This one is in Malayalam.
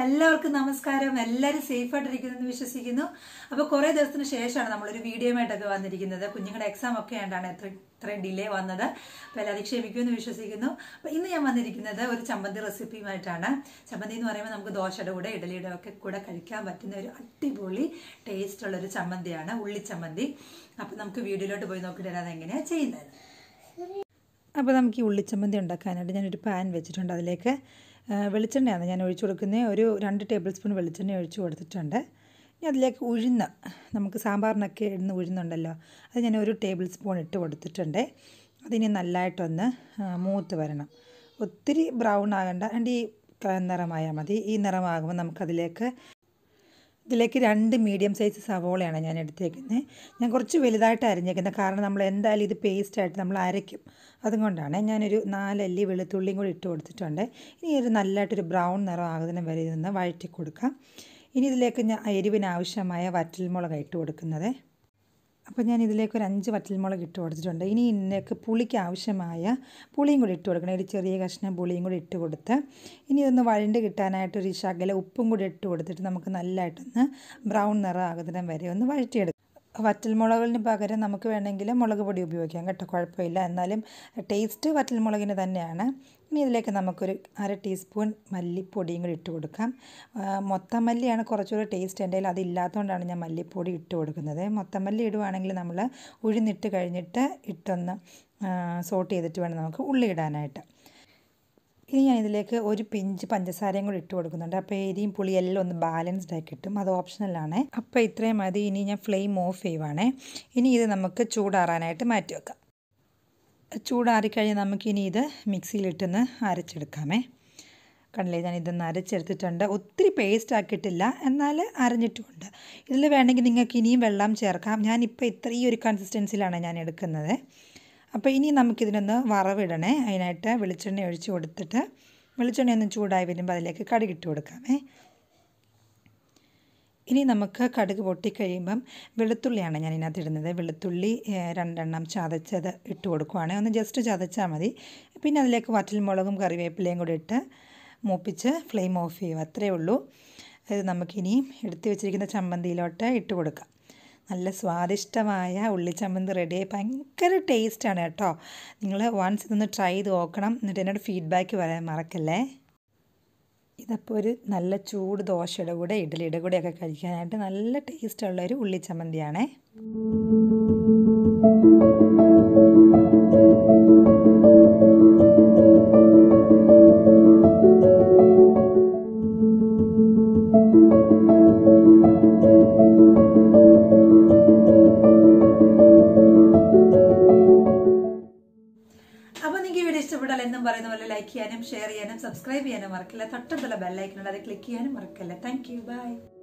എല്ലാവർക്കും നമസ്കാരം എല്ലാവരും സേഫ് ആയിട്ടിരിക്കുന്നു എന്ന് വിശ്വസിക്കുന്നു അപ്പൊ കുറെ ദിവസത്തിന് ശേഷമാണ് നമ്മളൊരു വീഡിയോയുമായിട്ടൊക്കെ വന്നിരിക്കുന്നത് കുഞ്ഞുങ്ങളുടെ എക്സാം ഒക്കെ ആയിട്ടാണ് എത്ര ഇത്രയും ഡിലേ വന്നത് അപ്പൊ എല്ലാവരും ക്ഷമിക്കുമെന്ന് വിശ്വസിക്കുന്നു അപ്പൊ ഇന്ന് ഞാൻ വന്നിരിക്കുന്നത് ഒരു ചമ്മന്തി റെസിപ്പിയുമായിട്ടാണ് ചമ്മന്തി എന്ന് പറയുമ്പോൾ നമുക്ക് ദോശയുടെ കൂടെ ഇഡലിയുടെ ഒക്കെ കൂടെ കഴിക്കാൻ പറ്റുന്ന ഒരു അടിപൊളി ടേസ്റ്റ് ഉള്ള ഒരു ചമ്മന്തിയാണ് ഉള്ളി ചമ്മന്തി അപ്പൊ നമുക്ക് വീഡിയോയിലോട്ട് പോയി നോക്കിയിട്ട് അത് എങ്ങനെയാ ചെയ്യുന്നത് അപ്പോൾ നമുക്ക് ഈ ഉള്ളിച്ചമ്മന്തി ഉണ്ടാക്കാനായിട്ട് ഞാനൊരു പാൻ വെച്ചിട്ടുണ്ട് അതിലേക്ക് ആ, വെളിച്ചെണ്ണയാണ് ഞാൻ ഒഴിച്ചു കൊടുക്കുന്നത് ഒരു രണ്ട് ടേബിൾ സ്പൂൺ വെളിച്ചെണ്ണ ഒഴിച്ചു കൊടുത്തിട്ടുണ്ട് ഇനി അതിലേക്ക് ഉഴുന്ന് നമുക്ക് സാമ്പാറിനൊക്കെ ഇടുന്ന ഉഴുന്നുണ്ടല്ലോ അത് ഞാൻ ഒരു ടേബിൾ സ്പൂൺ ഇട്ട് കൊടുത്തിട്ടുണ്ട് അതിനി നല്ലതായിട്ടൊന്ന് ആ, മൂത്ത് വരണം ഒത്തിരി ബ്രൗൺ ആകണ്ട അതിൻ്റെ ഈ ക- നിറമായാൽ മതി ഈ നിറമാകുമ്പോൾ നമുക്കതിലേക്ക് ഇതിലേക്ക് രണ്ട് മീഡിയം സൈസ് സവോളയാണ് ഞാൻ എടുത്തേക്കുന്നത് ഞാൻ കുറച്ച് വലുതായിട്ട് അരിഞ്ഞേക്കുന്നത് കാരണം നമ്മൾ എന്തായാലും ഇത് പേസ്റ്റായിട്ട് നമ്മൾ അരയ്ക്കും അതുകൊണ്ടാണ് ഞാനൊരു നാലല്ലി വെളുത്തുള്ളിയും കൂടി ഇട്ട് കൊടുത്തിട്ടുണ്ട് ഇനി ഒരു നല്ലതായിട്ടൊരു ബ്രൗൺ നിറം ആകുന്നതിന് വരെ ഇതൊന്ന് വഴറ്റി കൊടുക്കാം ഇനി ഇതിലേക്ക് ഞാൻ എരിവിന് ആവശ്യമായ വറ്റൽമുളക് ഇട്ട് കൊടുക്കുന്നത് അപ്പോൾ ഞാൻ ഇതിലേക്ക് ഒരു അഞ്ച് വറ്റൽമുളക് ഇട്ട് കൊടുത്തിട്ടുണ്ട് ഇനി ഇതിലേക്ക് പുളിക്ക് ആവശ്യമായ പുളിയും കൂടി ഇട്ട് കൊടുക്കണം ഒരു ചെറിയ കഷ്ണം പുളിയും കൂടി ഇട്ട് കൊടുത്ത് ഇനി ഇതൊന്ന് വഴണ്ട് കിട്ടാനായിട്ട് ഒരു ശകല ഉപ്പും കൂടി ഇട്ട് കൊടുത്തിട്ട് നമുക്ക് നല്ലതായിട്ടൊന്ന് ബ്രൗൺ നിറം ആകുന്നതിനും വരെ ഒന്ന് വഴറ്റിയെടുക്കാം വറ്റൽമുളകിന് പകരം നമുക്ക് വേണമെങ്കിൽ മുളക് പൊടി ഉപയോഗിക്കാം കേട്ടോ കുഴപ്പമില്ല എന്നാലും ടേസ്റ്റ് വറ്റൽമുളകിന് തന്നെയാണ് ഇനി ഇതിലേക്ക് നമുക്കൊരു അര ടീസ്പൂൺ മല്ലിപ്പൊടിയും കൂടി ഇട്ട് കൊടുക്കാം ആ, മൊത്തം മല്ലിയാണ് കുറച്ചുകൂടി ടേസ്റ്റ് എൻ്റെ കയ്യിൽ അതില്ലാത്തതുകൊണ്ടാണ് ഞാൻ മല്ലിപ്പൊടി ഇട്ട് കൊടുക്കുന്നത് മൊത്തം മല്ലി ഇടുവാണെങ്കിൽ നമ്മൾ ഉഴുന്നിട്ട് കഴിഞ്ഞിട്ട് ഇട്ടൊന്ന് സോട്ട് ചെയ്തിട്ട് വേണം നമുക്ക് ഉള്ളി ഇടാനായിട്ട് ഇനി ഞാൻ ഇതിലേക്ക് ഒരു പിഞ്ച് പഞ്ചസാരയും കൂടി ഇട്ട് കൊടുക്കുന്നുണ്ട് അപ്പോൾ എരിയും പുളിയെല്ലാം ഒന്ന് ബാലൻസ്ഡ് ആയി കിട്ടും അത് ഓപ്ഷണലാണ് അപ്പോൾ ഇത്രയും മതി ഇനി ഞാൻ ഫ്ലെയിം ഓഫ് ചെയ്യുവാണേ ഇനി ഇത് നമുക്ക് ചൂടാറാനായിട്ട് മാറ്റി വെക്കാം ചൂടാറിക്കഴിഞ്ഞ് നമുക്കിനി ഇത് മിക്സിയിലിട്ടൊന്ന് അരച്ചെടുക്കാമേ കണ്ടില്ലേ ഞാൻ ഇതൊന്ന് അരച്ചെടുത്തിട്ടുണ്ട് ഒത്തിരി പേസ്റ്റ് ആക്കിയിട്ടില്ല എന്നാൽ അരഞ്ഞിട്ടുമുണ്ട് ഇതിൽ വേണമെങ്കിൽ നിങ്ങൾക്ക് ഇനിയും വെള്ളം ചേർക്കാം ഞാനിപ്പോൾ ഇത്ര ഈ ഒരു കൺസിസ്റ്റൻസിലാണ് ഞാൻ എടുക്കുന്നത് അപ്പോൾ ഇനി നമുക്കിതിനൊന്ന് വറവിടണേ അതിനായിട്ട് വെളിച്ചെണ്ണ ഒഴിച്ച് കൊടുത്തിട്ട് വെളിച്ചെണ്ണ ഒന്ന് ചൂടായി വരുമ്പോൾ അതിലേക്ക് കടുകിട്ട് കൊടുക്കാമേ ഇനി നമുക്ക് കടുക് പൊട്ടിക്കഴിയുമ്പം വെളുത്തുള്ളിയാണ് ഞാൻ ഇതിനകത്ത് ഇടുന്നത് വെളുത്തുള്ളി ഏഹ്, രണ്ടെണ്ണം ചതച്ചത് ഇട്ട് കൊടുക്കുവാണ് ഒന്ന് ജസ്റ്റ് ചതച്ചാൽ മതി പിന്നെ അതിലേക്ക് വറ്റൽമുളകും കറിവേപ്പിലയും കൂടി ഇട്ട് മൂപ്പിച്ച് ഫ്ലെയിം ഓഫ് ചെയ്യും അത്രയേ ഉള്ളൂ ഇത് നമുക്കിനി എടുത്തു വെച്ചിരിക്കുന്ന ചമ്മന്തിയിലോട്ട് ഇട്ട് കൊടുക്കാം നല്ല സ്വാദിഷ്ടമായ ഉള്ളിച്ചമ്മന്തി റെഡിയായി ഭയങ്കര ടേസ്റ്റാണ് കേട്ടോ നിങ്ങൾ വൺസ് ഇതൊന്ന് ട്രൈ ചെയ്ത് നോക്കണം എന്നിട്ട് എന്നോട് ഫീഡ്ബാക്ക് പറയാൻ മറക്കല്ലേ ഇതപ്പോൾ ഒരു നല്ല ചൂട് ദോശയുടെ കൂടെ ഇഡലിയുടെ കൂടെയൊക്കെ കഴിക്കാനായിട്ട് നല്ല ടേസ്റ്റുള്ള ഒരു ഉള്ളി ചമ്മന്തിയാണേ അപ്പോൾ നിങ്ങൾക്ക് ഈ വീഡിയോ ഇഷ്ടപ്പെട്ടാൽ എന്നും പറയുന്ന പോലെ ലൈക്ക് ചെയ്യാനും ഷെയർ ചെയ്യാനും സബ്സ്ക്രൈബ് ചെയ്യാനും മറക്കില്ല തൊട്ടടുത്തുള്ള ബെല്ലൈക്കനുണ്ട് അത് ക്ലിക്ക് ചെയ്യാനും മറക്കില്ല താങ്ക് യു ബൈ